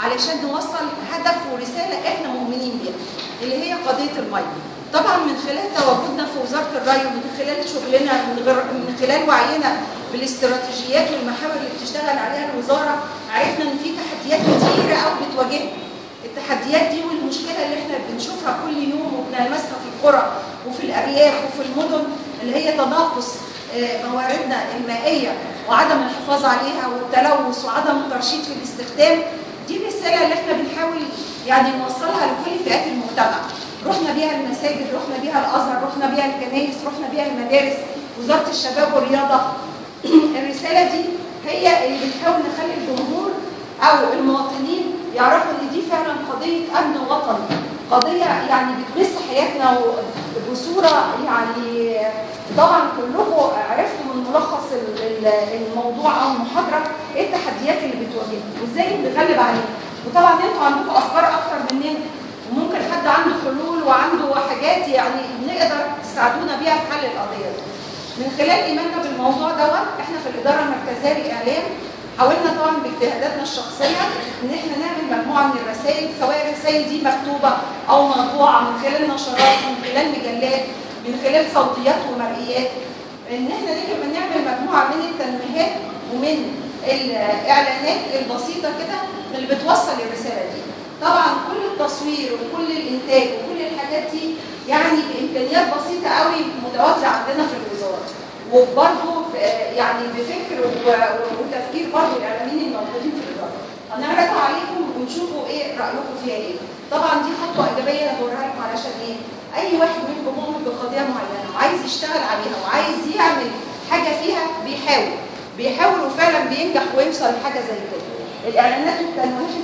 علشان نوصل هدف ورساله احنا مؤمنين بيها اللي هي قضيه الميه. طبعا من خلال تواجدنا في وزاره الري ومن خلال شغلنا من, غير من خلال وعينا بالاستراتيجيات والمحاور اللي بتشتغل عليها الوزاره عرفنا ان في تحديات كتيره قوي بتواجهنا. التحديات دي والمشكله اللي احنا بنشوفها كل يوم وبنلمسها في القرى وفي الارياف وفي المدن اللي هي تناقص آه، مواردنا المائيه وعدم الحفاظ عليها والتلوث وعدم الترشيد في الاستخدام دي الرساله اللي احنا بنحاول يعني نوصلها لكل فئات المجتمع رحنا بيها المساجد رحنا بيها الازهر رحنا بيها الكنائس رحنا بيها المدارس وزاره الشباب والرياضه الرساله دي هي اللي بتحاول نخلي الجمهور او المواطنين يعرفوا ان دي فعلا قضيه امن وطني قضيه يعني بتمس حياتنا و- بصوره يعني طبعا كلكم عرفتوا من ملخص ال- ال- الموضوع او المحاضره ايه التحديات اللي بتواجهنا وازاي نتغلب عليها وطبعا انتوا عندكم افكار اكتر مننا وممكن حد عنده حلول وعنده حاجات يعني نقدر تساعدونا بيها في حل القضيه دي. من خلال ايماننا بالموضوع دوت احنا في الاداره المركزيه للاعلام حاولنا طبعا باجتهاداتنا الشخصيه ان احنا نعمل مجموعه من الرسائل سواء الرسائل دي مكتوبه او مطبوعه من خلال نشرات من خلال مجلات من خلال صوتيات ومرئيات ان احنا نجم نعمل مجموعه من التنويهات ومن الاعلانات البسيطه كده اللي بتوصل الرساله دي طبعا كل التصوير وكل الانتاج وكل الحاجات دي يعني بامكانيات بسيطه قوي متواجده عندنا في الوزاره وبرضه ب- يعني بفكر و- وتفكير برضه الاعلاميين الموجودين في الاداره هنعرضها عليكم ونشوفوا ايه رايكم فيها ايه طبعا دي خطوه ايجابيه انا بوريها لكم علشان ايه اي واحد منكم مؤمن بقضيه معينه وعايز يشتغل عليها وعايز يعمل حاجه فيها بيحاول بيحاول وفعلا بينجح ويوصل لحاجه زي كده الاعلانات والتنويهات